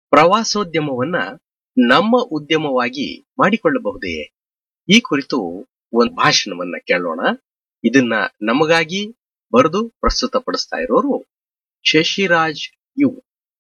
ಪ್ರವಾಸೋದ್ಯಮವನ್ನ ನಮ್ಮ ಉದ್ಯಮವಾಗಿ ಮಾಡಿಕೊಳ್ಳಬಹುದೇ ಈ ಕುರಿತು ಒಂದು ಭಾಷಣವನ್ನ ಕೇಳೋಣ ಇದನ್ನ ನಮಗಾಗಿ ಬರೆದು ಪ್ರಸ್ತುತಪಡಿಸ್ತಾ ಇರೋರು ಶಶಿರಾಜ್ ಯು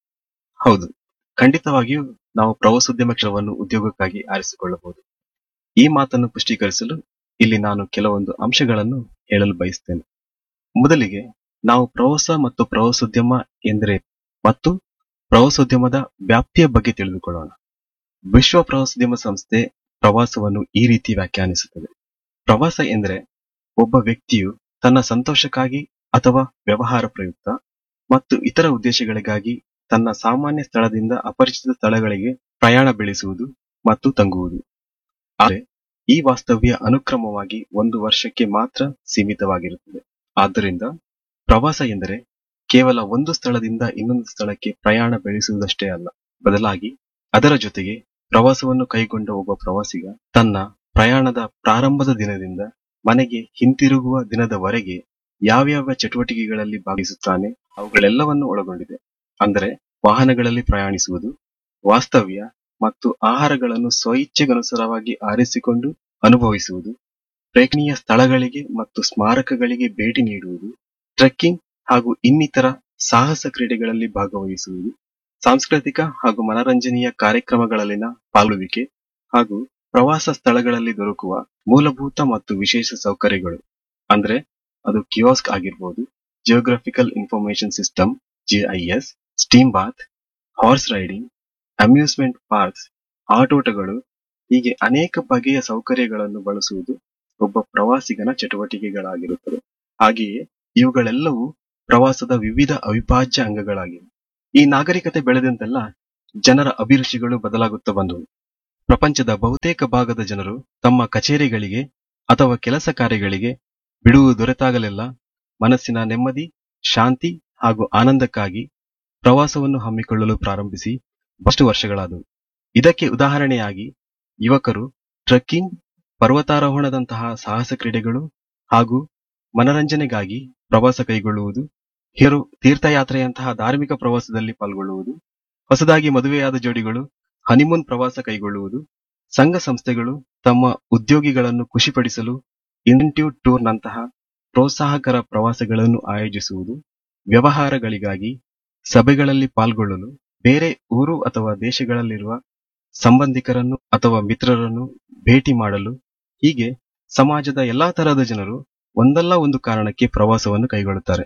ಹೌದು ಖಂಡಿತವಾಗಿಯೂ ನಾವು ಪ್ರವಾಸೋದ್ಯಮ ಕ್ಷೇತ್ರವನ್ನು ಉದ್ಯೋಗಕ್ಕಾಗಿ ಆರಿಸಿಕೊಳ್ಳಬಹುದು ಈ ಮಾತನ್ನು ಪುಷ್ಟೀಕರಿಸಲು ಇಲ್ಲಿ ನಾನು ಕೆಲವೊಂದು ಅಂಶಗಳನ್ನು ಹೇಳಲು ಬಯಸ್ತೇನೆ ಮೊದಲಿಗೆ ನಾವು ಪ್ರವಾಸ ಮತ್ತು ಪ್ರವಾಸೋದ್ಯಮ ಎಂದರೆ ಮತ್ತು ಪ್ರವಾಸೋದ್ಯಮದ ವ್ಯಾಪ್ತಿಯ ಬಗ್ಗೆ ತಿಳಿದುಕೊಳ್ಳೋಣ ವಿಶ್ವ ಪ್ರವಾಸೋದ್ಯಮ ಸಂಸ್ಥೆ ಪ್ರವಾಸವನ್ನು ಈ ರೀತಿ ವ್ಯಾಖ್ಯಾನಿಸುತ್ತದೆ ಪ್ರವಾಸ ಎಂದರೆ ಒಬ್ಬ ವ್ಯಕ್ತಿಯು ತನ್ನ ಸಂತೋಷಕ್ಕಾಗಿ ಅಥವಾ ವ್ಯವಹಾರ ಪ್ರಯುಕ್ತ ಮತ್ತು ಇತರ ಉದ್ದೇಶಗಳಿಗಾಗಿ ತನ್ನ ಸಾಮಾನ್ಯ ಸ್ಥಳದಿಂದ ಅಪರಿಚಿತ ಸ್ಥಳಗಳಿಗೆ ಪ್ರಯಾಣ ಬೆಳೆಸುವುದು ಮತ್ತು ತಂಗುವುದು ಆದರೆ ಈ ವಾಸ್ತವ್ಯ ಅನುಕ್ರಮವಾಗಿ ಒಂದು ವರ್ಷಕ್ಕೆ ಮಾತ್ರ ಸೀಮಿತವಾಗಿರುತ್ತದೆ ಆದ್ದರಿಂದ ಪ್ರವಾಸ ಎಂದರೆ ಕೇವಲ ಒಂದು ಸ್ಥಳದಿಂದ ಇನ್ನೊಂದು ಸ್ಥಳಕ್ಕೆ ಪ್ರಯಾಣ ಬೆಳೆಸುವುದಷ್ಟೇ ಅಲ್ಲ ಬದಲಾಗಿ ಅದರ ಜೊತೆಗೆ ಪ್ರವಾಸವನ್ನು ಕೈಗೊಂಡ ಒಬ್ಬ ಪ್ರವಾಸಿಗ ತನ್ನ ಪ್ರಯಾಣದ ಪ್ರಾರಂಭದ ದಿನದಿಂದ ಮನೆಗೆ ಹಿಂತಿರುಗುವ ದಿನದವರೆಗೆ ಯಾವ್ಯಾವ ಚಟುವಟಿಕೆಗಳಲ್ಲಿ ಭಾಗಿಸುತ್ತಾನೆ ಅವುಗಳೆಲ್ಲವನ್ನು ಒಳಗೊಂಡಿದೆ ಅಂದರೆ ವಾಹನಗಳಲ್ಲಿ ಪ್ರಯಾಣಿಸುವುದು ವಾಸ್ತವ್ಯ ಮತ್ತು ಆಹಾರಗಳನ್ನು ಸ್ವಇಚ್ಛೆಗನುಸಾರವಾಗಿ ಆರಿಸಿಕೊಂಡು ಅನುಭವಿಸುವುದು ಪ್ರೇಕ್ಷಣೀಯ ಸ್ಥಳಗಳಿಗೆ ಮತ್ತು ಸ್ಮಾರಕಗಳಿಗೆ ಭೇಟಿ ನೀಡುವುದು ಟ್ರೆಕ್ಕಿಂಗ್ ಹಾಗೂ ಇನ್ನಿತರ ಸಾಹಸ ಕ್ರೀಡೆಗಳಲ್ಲಿ ಭಾಗವಹಿಸುವುದು ಸಾಂಸ್ಕೃತಿಕ ಹಾಗೂ ಮನರಂಜನೆಯ ಕಾರ್ಯಕ್ರಮಗಳಲ್ಲಿನ ಪಾಲ್ಗೊಳ್ಳುವಿಕೆ ಹಾಗೂ ಪ್ರವಾಸ ಸ್ಥಳಗಳಲ್ಲಿ ದೊರಕುವ ಮೂಲಭೂತ ಮತ್ತು ವಿಶೇಷ ಸೌಕರ್ಯಗಳು ಅಂದ್ರೆ ಅದು ಕಿಯೋಸ್ಕ್ ಆಗಿರ್ಬೋದು geographical information system GIS steam bath horse riding amusement parks ಆಟೋಟಗಳು ಹೀಗೆ ಅನೇಕ ಬಗೆಯ ಸೌಕರ್ಯಗಳನ್ನು ಬಳಸುವುದು ಒಬ್ಬ ಪ್ರವಾಸಿಗನ ಚಟುವಟಿಕೆಗಳಾಗಿರುತ್ತದೆ ಹಾಗೆಯೇ ಇವುಗಳೆಲ್ಲವೂ ಪ್ರವಾಸದ ವಿವಿಧ ಅವಿಭಾಜ್ಯ ಅಂಗಗಳಾಗಿವೆ ಈ ನಾಗರಿಕತೆ ಬೆಳೆದಂತೆಲ್ಲ ಜನರ ಅಭಿರುಚಿಗಳು ಬದಲಾಗುತ್ತಾ ಬಂದವು ಪ್ರಪಂಚದ ಬಹುತೇಕ ಭಾಗದ ಜನರು ತಮ್ಮ ಕಚೇರಿಗಳಿಗೆ ಅಥವಾ ಕೆಲಸ ಕಾರ್ಯಗಳಿಗೆ ಬಿಡುವು ದೊರೆತಾಗಲೆಲ್ಲ ಮನಸ್ಸಿನ ನೆಮ್ಮದಿ ಶಾಂತಿ ಹಾಗೂ ಆನಂದಕ್ಕಾಗಿ ಪ್ರವಾಸವನ್ನು ಹಮ್ಮಿಕೊಳ್ಳಲು ಪ್ರಾರಂಭಿಸಿ ಬಹಳಷ್ಟು ವರ್ಷಗಳಾದವು ಇದಕ್ಕೆ ಉದಾಹರಣೆಯಾಗಿ ಯುವಕರು ಟ್ರೆಕ್ಕಿಂಗ್ ಪರ್ವತಾರೋಹಣದಂತಹ ಸಾಹಸ ಕ್ರೀಡೆಗಳು ಹಾಗೂ ಮನರಂಜನೆಗಾಗಿ ಪ್ರವಾಸ ಕೈಗೊಳ್ಳುವುದು ಹಿರು ತೀರ್ಥಯಾತ್ರೆಯಂತಹ ಧಾರ್ಮಿಕ ಪ್ರವಾಸದಲ್ಲಿ ಪಾಲ್ಗೊಳ್ಳುವುದು ಹೊಸದಾಗಿ ಮದುವೆಯಾದ ಜೋಡಿಗಳು ಹನಿಮೂನ್ ಪ್ರವಾಸ ಕೈಗೊಳ್ಳುವುದು ಸಂಘ ಸಂಸ್ಥೆಗಳು ತಮ್ಮ ಉದ್ಯೋಗಿಗಳನ್ನು ಖುಷಿಪಡಿಸಲು ಇನ್ಸೆಂಟಿವ್ ಟೂರ್ನಂತಹ ಪ್ರೋತ್ಸಾಹಕರ ಪ್ರವಾಸಗಳನ್ನು ಆಯೋಜಿಸುವುದು ವ್ಯವಹಾರಗಳಿಗಾಗಿ ಸಭೆಗಳಲ್ಲಿ ಪಾಲ್ಗೊಳ್ಳಲು ಬೇರೆ ಊರು ಅಥವಾ ದೇಶಗಳಲ್ಲಿರುವ ಸಂಬಂಧಿಕರನ್ನು ಅಥವಾ ಮಿತ್ರರನ್ನು ಭೇಟಿ ಮಾಡಲು ಹೀಗೆ ಸಮಾಜದ ಎಲ್ಲಾ ತರಹದ ಜನರು ಒಂದಲ್ಲ ಒಂದು ಕಾರಣಕ್ಕೆ ಪ್ರವಾಸವನ್ನು ಕೈಗೊಳ್ಳುತ್ತಾರೆ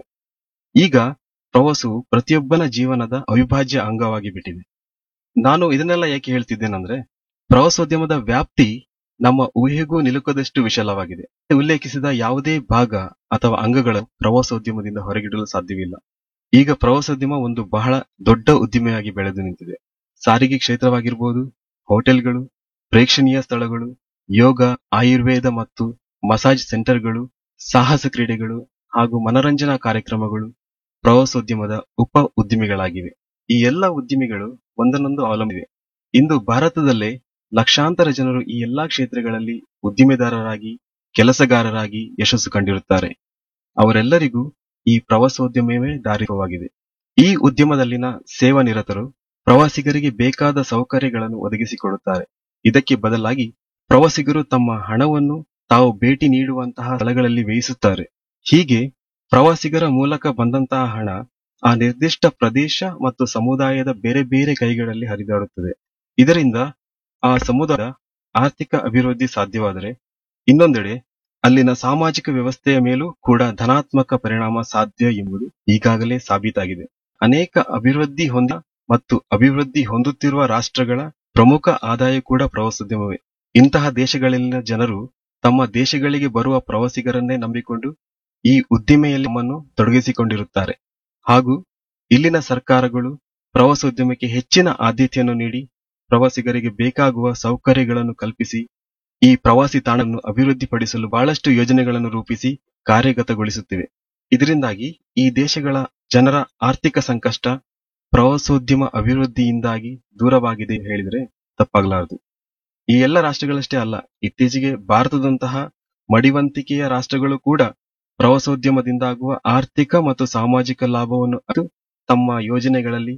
ಈಗ ಪ್ರವಾಸವು ಪ್ರತಿಯೊಬ್ಬನ ಜೀವನದ ಅವಿಭಾಜ್ಯ ಅಂಗವಾಗಿ ಬಿಟ್ಟಿದೆ ನಾನು ಇದನ್ನೆಲ್ಲ ಯಾಕೆ ಹೇಳ್ತಿದ್ದೇನೆಂದ್ರೆ ಪ್ರವಾಸೋದ್ಯಮದ ವ್ಯಾಪ್ತಿ ನಮ್ಮ ಊಹೆಗೂ ನಿಲುಕದಷ್ಟು ವಿಶಾಲವಾಗಿದೆ ಉಲ್ಲೇಖಿಸಿದ ಯಾವುದೇ ಭಾಗ ಅಥವಾ ಅಂಗಗಳ ಪ್ರವಾಸೋದ್ಯಮದಿಂದ ಹೊರಗಿಡಲು ಸಾಧ್ಯವಿಲ್ಲ ಈಗ ಪ್ರವಾಸೋದ್ಯಮ ಒಂದು ಬಹಳ ದೊಡ್ಡ ಉದ್ದಿಮೆಯಾಗಿ ಬೆಳೆದು ನಿಂತಿದೆ ಸಾರಿಗೆ ಕ್ಷೇತ್ರವಾಗಿರ್ಬೋದು ಹೋಟೆಲ್ಗಳು ಪ್ರೇಕ್ಷಣೀಯ ಸ್ಥಳಗಳು ಯೋಗ ಆಯುರ್ವೇದ ಮತ್ತು ಮಸಾಜ್ ಸೆಂಟರ್ಗಳು ಸಾಹಸ ಕ್ರೀಡೆಗಳು ಹಾಗೂ ಮನರಂಜನಾ ಕಾರ್ಯಕ್ರಮಗಳು ಪ್ರವಾಸೋದ್ಯಮದ ಉಪ ಉದ್ದಿಮೆಗಳಾಗಿವೆ ಈ ಎಲ್ಲ ಉದ್ದಿಮೆಗಳು ಒಂದನ್ನೊಂದು ಅವಲಂಬಿವೆ ಇಂದು ಭಾರತದಲ್ಲೇ ಲಕ್ಷಾಂತರ ಜನರು ಈ ಎಲ್ಲಾ ಕ್ಷೇತ್ರಗಳಲ್ಲಿ ಉದ್ದಿಮೆದಾರರಾಗಿ ಕೆಲಸಗಾರರಾಗಿ ಯಶಸ್ಸು ಕಂಡಿರುತ್ತಾರೆ ಅವರೆಲ್ಲರಿಗೂ ಈ ಪ್ರವಾಸೋದ್ಯಮವೇ ದಾರಿವಾಗಿದೆ ಈ ಉದ್ಯಮದಲ್ಲಿನ ಸೇವಾ ನಿರತರು ಪ್ರವಾಸಿಗರಿಗೆ ಬೇಕಾದ ಸೌಕರ್ಯಗಳನ್ನು ಒದಗಿಸಿಕೊಡುತ್ತಾರೆ ಇದಕ್ಕೆ ಬದಲಾಗಿ ಪ್ರವಾಸಿಗರು ತಮ್ಮ ಹಣವನ್ನು ತಾವು ಭೇಟಿ ನೀಡುವಂತಹ ಸ್ಥಳಗಳಲ್ಲಿ ವ್ಯಯಿಸುತ್ತಾರೆ ಹೀಗೆ ಪ್ರವಾಸಿಗರ ಮೂಲಕ ಬಂದಂತಹ ಹಣ ಆ ನಿರ್ದಿಷ್ಟ ಪ್ರದೇಶ ಮತ್ತು ಸಮುದಾಯದ ಬೇರೆ ಬೇರೆ ಕೈಗಳಲ್ಲಿ ಹರಿದಾಡುತ್ತದೆ ಇದರಿಂದ ಆ ಸಮುದಾಯದ ಆರ್ಥಿಕ ಅಭಿವೃದ್ಧಿ ಸಾಧ್ಯವಾದರೆ ಇನ್ನೊಂದೆಡೆ ಅಲ್ಲಿನ ಸಾಮಾಜಿಕ ವ್ಯವಸ್ಥೆಯ ಮೇಲೂ ಕೂಡ ಧನಾತ್ಮಕ ಪರಿಣಾಮ ಸಾಧ್ಯ ಎಂಬುದು ಈಗಾಗಲೇ ಸಾಬೀತಾಗಿದೆ ಅನೇಕ ಅಭಿವೃದ್ಧಿ ಹೊಂದ ಮತ್ತು ಅಭಿವೃದ್ಧಿ ಹೊಂದುತ್ತಿರುವ ರಾಷ್ಟ್ರಗಳ ಪ್ರಮುಖ ಆದಾಯ ಕೂಡ ಪ್ರವಾಸೋದ್ಯಮವೇ ಇಂತಹ ದೇಶಗಳಲ್ಲಿನ ಜನರು ತಮ್ಮ ದೇಶಗಳಿಗೆ ಬರುವ ಪ್ರವಾಸಿಗರನ್ನೇ ನಂಬಿಕೊಂಡು ಈ ಉದ್ದಿಮೆಯಲ್ಲಿ ನಮ್ಮನ್ನು ತೊಡಗಿಸಿಕೊಂಡಿರುತ್ತಾರೆ ಹಾಗೂ ಇಲ್ಲಿನ ಸರ್ಕಾರಗಳು ಪ್ರವಾಸೋದ್ಯಮಕ್ಕೆ ಹೆಚ್ಚಿನ ಆದ್ಯತೆಯನ್ನು ನೀಡಿ ಪ್ರವಾಸಿಗರಿಗೆ ಬೇಕಾಗುವ ಸೌಕರ್ಯಗಳನ್ನು ಕಲ್ಪಿಸಿ ಈ ಪ್ರವಾಸಿ ತಾಣವನ್ನು ಅಭಿವೃದ್ಧಿಪಡಿಸಲು ಬಹಳಷ್ಟು ಯೋಜನೆಗಳನ್ನು ರೂಪಿಸಿ ಕಾರ್ಯಗತಗೊಳಿಸುತ್ತಿವೆ ಇದರಿಂದಾಗಿ ಈ ದೇಶಗಳ ಜನರ ಆರ್ಥಿಕ ಸಂಕಷ್ಟ ಪ್ರವಾಸೋದ್ಯಮ ಅಭಿವೃದ್ಧಿಯಿಂದಾಗಿ ದೂರವಾಗಿದೆ ಹೇಳಿದರೆ ತಪ್ಪಾಗಲಾರದು ಈ ಎಲ್ಲ ರಾಷ್ಟ್ರಗಳಷ್ಟೇ ಅಲ್ಲ ಇತ್ತೀಚೆಗೆ ಭಾರತದಂತಹ ಮಡಿವಂತಿಕೆಯ ರಾಷ್ಟ್ರಗಳು ಕೂಡ ಪ್ರವಾಸೋದ್ಯಮದಿಂದಾಗುವ ಆರ್ಥಿಕ ಮತ್ತು ಸಾಮಾಜಿಕ ಲಾಭವನ್ನು ಅರಿತು ತಮ್ಮ ಯೋಜನೆಗಳಲ್ಲಿ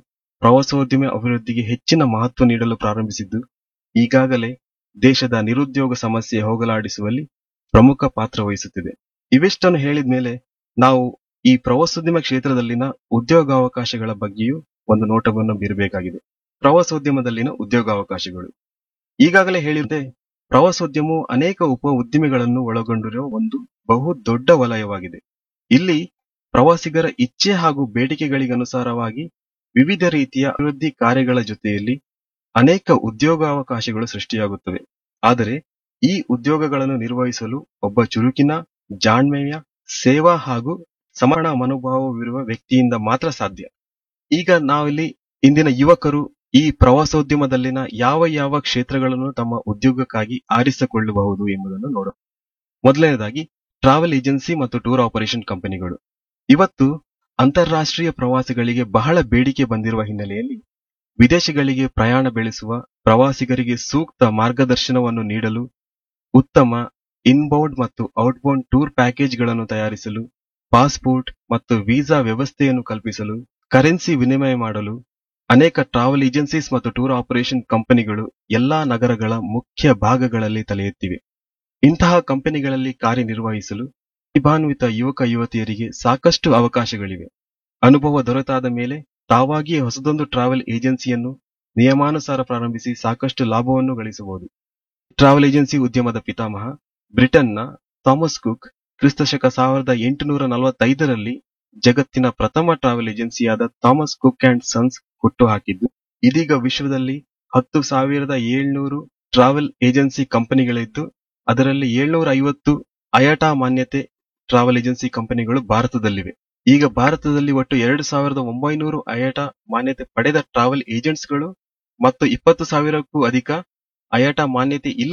ಪ್ರವಾಸೋದ್ಯಮ ಅಭಿವೃದ್ಧಿಗೆ ಹೆಚ್ಚಿನ ಮಹತ್ವ ನೀಡಲು ಪ್ರಾರಂಭಿಸಿದ್ದು ಈಗಾಗಲೇ ದೇಶದ ನಿರುದ್ಯೋಗ ಸಮಸ್ಯೆ ಹೋಗಲಾಡಿಸುವಲ್ಲಿ ಪ್ರಮುಖ ಪಾತ್ರ ವಹಿಸುತ್ತಿದೆ ಇವಿಷ್ಟನ್ನು ಹೇಳಿದ ಮೇಲೆ ನಾವು ಈ ಪ್ರವಾಸೋದ್ಯಮ ಕ್ಷೇತ್ರದಲ್ಲಿನ ಉದ್ಯೋಗಾವಕಾಶಗಳ ಬಗ್ಗೆಯೂ ಒಂದು ನೋಟವನ್ನು ಬೀರಬೇಕಾಗಿದೆ ಪ್ರವಾಸೋದ್ಯಮದಲ್ಲಿನ ಉದ್ಯೋಗಾವಕಾಶಗಳು ಈಗಾಗಲೇ ಹೇಳಿದಂತೆ ಪ್ರವಾಸೋದ್ಯಮವು ಅನೇಕ ಉಪ ಉದ್ದಿಮೆಗಳನ್ನು ಒಳಗೊಂಡಿರುವ ಒಂದು ಬಹು ದೊಡ್ಡ ವಲಯವಾಗಿದೆ ಇಲ್ಲಿ ಪ್ರವಾಸಿಗರ ಇಚ್ಛೆ ಹಾಗೂ ಬೇಡಿಕೆಗಳಿಗನುಸಾರವಾಗಿ ವಿವಿಧ ರೀತಿಯ ಅಭಿವೃದ್ಧಿ ಕಾರ್ಯಗಳ ಜೊತೆಯಲ್ಲಿ ಅನೇಕ ಉದ್ಯೋಗಾವಕಾಶಗಳು ಸೃಷ್ಟಿಯಾಗುತ್ತವೆ ಆದರೆ ಈ ಉದ್ಯೋಗಗಳನ್ನು ನಿರ್ವಹಿಸಲು ಒಬ್ಬ ಚುರುಕಿನ ಜಾಣ್ಮೆಯ ಸೇವಾ ಹಾಗೂ ಸಮರ್ಣ ಮನೋಭಾವವಿರುವ ವ್ಯಕ್ತಿಯಿಂದ ಮಾತ್ರ ಸಾಧ್ಯ ಈಗ ನಾವಿಲ್ಲಿ ಇಂದಿನ ಯುವಕರು ಈ ಪ್ರವಾಸೋದ್ಯಮದಲ್ಲಿನ ಯಾವ ಯಾವ ಕ್ಷೇತ್ರಗಳನ್ನು ತಮ್ಮ ಉದ್ಯೋಗಕ್ಕಾಗಿ ಆರಿಸಿಕೊಳ್ಳಬಹುದು ಎಂಬುದನ್ನು ನೋಡೋಣ ಮೊದಲನೇದಾಗಿ ಟ್ರಾವೆಲ್ ಏಜೆನ್ಸಿ ಮತ್ತು ಟೂರ್ ಆಪರೇಷನ್ ಕಂಪನಿಗಳು ಇವತ್ತು ಅಂತಾರಾಷ್ಟ್ರೀಯ ಪ್ರವಾಸಿಗಳಿಗೆ ಬಹಳ ಬೇಡಿಕೆ ಬಂದಿರುವ ಹಿನ್ನೆಲೆಯಲ್ಲಿ ವಿದೇಶಗಳಿಗೆ ಪ್ರಯಾಣ ಬೆಳೆಸುವ ಪ್ರವಾಸಿಗರಿಗೆ ಸೂಕ್ತ ಮಾರ್ಗದರ್ಶನವನ್ನು ನೀಡಲು ಉತ್ತಮ ಇನ್ಬೌಂಡ್ ಮತ್ತು ಔಟ್ಬೌಂಡ್ ಟೂರ್ ಪ್ಯಾಕೇಜ್ಗಳನ್ನು ತಯಾರಿಸಲು ಪಾಸ್ಪೋರ್ಟ್ ಮತ್ತು ವೀಸಾ ವ್ಯವಸ್ಥೆಯನ್ನು ಕಲ್ಪಿಸಲು ಕರೆನ್ಸಿ ವಿನಿಮಯ ಮಾಡಲು ಅನೇಕ ಟ್ರಾವೆಲ್ ಏಜೆನ್ಸೀಸ್ ಮತ್ತು ಟೂರ್ ಆಪರೇಷನ್ ಕಂಪನಿಗಳು ಎಲ್ಲಾ ನಗರಗಳ ಮುಖ್ಯ ಭಾಗಗಳಲ್ಲಿ ತಲೆ ಎತ್ತಿವೆ ಇಂತಹ ಕಂಪನಿಗಳಲ್ಲಿ ಕಾರ್ಯನಿರ್ವಹಿಸಲು ಪ್ರತಿಭಾನ್ವಿತ ಯುವಕ ಯುವತಿಯರಿಗೆ ಸಾಕಷ್ಟು ಅವಕಾಶಗಳಿವೆ ಅನುಭವ ದೊರೆತಾದ ಮೇಲೆ ತಾವಾಗಿಯೇ ಹೊಸದೊಂದು ಟ್ರಾವೆಲ್ ಏಜೆನ್ಸಿಯನ್ನು ನಿಯಮಾನುಸಾರ ಪ್ರಾರಂಭಿಸಿ ಸಾಕಷ್ಟು ಲಾಭವನ್ನು ಗಳಿಸಬಹುದು ಟ್ರಾವೆಲ್ ಏಜೆನ್ಸಿ ಉದ್ಯಮದ ಪಿತಾಮಹ ಬ್ರಿಟನ್ನ ಥಾಮಸ್ ಕುಕ್ ಕ್ರಿಸ್ತಶಕ ಸಾವಿರದ ಎಂಟುನೂರ ನಲವತ್ತೈದರಲ್ಲಿ ಜಗತ್ತಿನ ಪ್ರಥಮ ಟ್ರಾವೆಲ್ ಏಜೆನ್ಸಿಯಾದ ಥಾಮಸ್ ಕುಕ್ ಅಂಡ್ ಸನ್ಸ್ ಹುಟ್ಟುಹಾಕಿದ್ದು ಇದೀಗ ವಿಶ್ವದಲ್ಲಿ ಹತ್ತು ಸಾವಿರದ ಏಳ್ನೂರು ಟ್ರಾವೆಲ್ ಏಜೆನ್ಸಿ ಕಂಪನಿಗಳಿದ್ದು ಅದರಲ್ಲಿ ಏಳ್ನೂರ ಐವತ್ತು ಅಯಟಾ ಮಾನ್ಯತೆ ಟ್ರಾವೆಲ್ ಏಜೆನ್ಸಿ ಕಂಪನಿಗಳು ಭಾರತದಲ್ಲಿವೆ ಈಗ ಭಾರತದಲ್ಲಿ ಒಟ್ಟು ಎರಡು ಸಾವಿರದ ಒಂಬೈನೂರು ಅಯಟಾ ಮಾನ್ಯತೆ ಪಡೆದ ಟ್ರಾವೆಲ್ ಏಜೆಂಟ್ಸ್ಗಳು ಮತ್ತು ಇಪ್ಪತ್ತು ಸಾವಿರಕ್ಕೂ ಅಧಿಕ ಅಯಟಾ ಮಾನ್ಯತೆ ಇಲ್ಲ